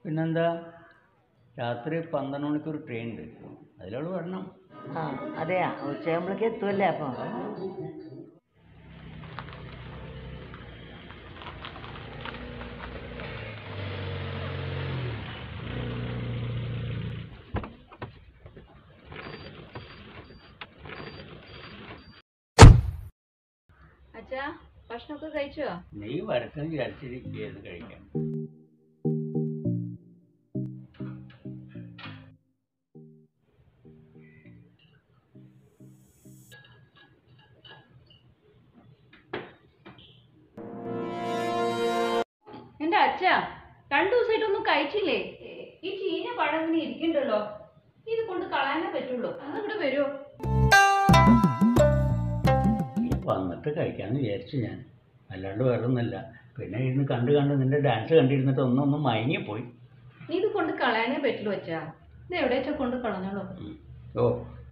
പിന്നെന്താ രാത്രി പന്ത്രണ്ട് മണിക്കൂർ ട്രെയിൻ ഉണ്ട് അതിലവൾ വരണം ആ അതെയാ ഉച്ചയാകുമ്പോഴേക്ക് എത്തുമല്ലേ അപ്പം അച്ഛാ ഭക്ഷണമൊക്കെ കഴിച്ചോ നീ വരട്ടെന്ന് വിചാരിച്ചിരിക്കുകയെന്ന് കഴിക്കാം എന്റെ അച്ഛ രണ്ടു ദിവസമായിട്ടൊന്നും കഴിച്ചില്ലേ ഈ ചീഞ്ഞ പഴം ഇങ്ങനെ ഇരിക്കണ്ടല്ലോ ഇത് കൊണ്ട് കളയാനേ പറ്റുള്ളൂ അന്ന് ഇവിടെ വരുമോ നീ വന്നിട്ട് കഴിക്കാമെന്ന് വിചാരിച്ചു ഞാൻ അല്ലാണ്ട് വേറെ ഒന്നുമില്ല പിന്നെ ഇരുന്ന് കണ്ട് കണ്ട് നിന്റെ ഡാൻസ് കണ്ടിരുന്നിട്ട് ഒന്നൊന്നും മയങ്ങിപ്പോയി ഇത് കൊണ്ട് കളയാനേ പറ്റുള്ളൂ അച്ഛാ ഇത് എവിടെ വെച്ചാ കൊണ്ട് കളഞ്ഞോളൂ ഉം. ഓ